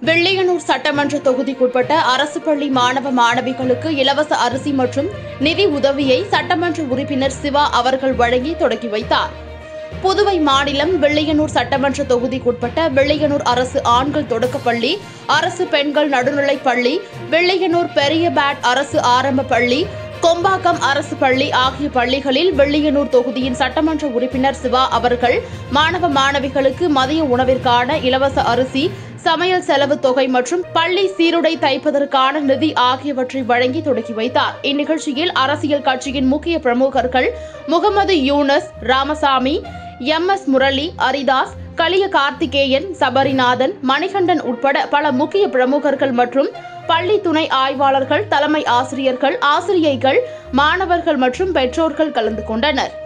வெள்ளையனூர் சட்டமன்ற தொகுதிக்குட்பட்ட அரசு பள்ளி மாணவ மாணவிகளுக்கு இலவச அரிசி மற்றும் நிதி உதவியை சட்டமன்ற உறுப்பினர் சிவா அவர்கள் வழங்கி தொடங்கி வைத்தார் புதுவை மாநிலம் வெள்ளையனூர் சட்டமன்ற தொகுதிக்குட்பட்ட வெள்ளையனூர் அரசு ஆண்கள் தொடக்கப்பள்ளி அரசு பெண்கள் நடுநிலைப் பள்ளி வெள்ளையனூர் பெரிய பேட் அரசு ஆரம்ப பள்ளி கொம்பாக்கம் அரசு பள்ளி ஆகிய பள்ளிகளில் வெள்ளையனூர் தொகுதியின் சட்டமன்ற உறுப்பினர் சிவா அவர்கள் மாணவ மாணவிகளுக்கு மதிய உணவிற்கான இலவச அரிசி சமையல் செலவு தொகை மற்றும் பள்ளி சீருடை தைப்பதற்கான நிதி ஆகியவற்றை வழங்கி தொடங்கி வைத்தார் இந்நிகழ்ச்சியில் அரசியல் கட்சியின் முக்கிய பிரமுகர்கள் முகமது யூனஸ் ராமசாமி எம் எஸ் முரளி அரிதாஸ் கலிய கார்த்திகேயன் சபரிநாதன் மணிகண்டன் உட்பட பல முக்கிய பிரமுகர்கள் மற்றும் பள்ளி துணை ஆய்வாளர்கள் தலைமை ஆசிரியர்கள் ஆசிரியைகள் மாணவர்கள் மற்றும் பெற்றோர்கள் கலந்து கொண்டனர்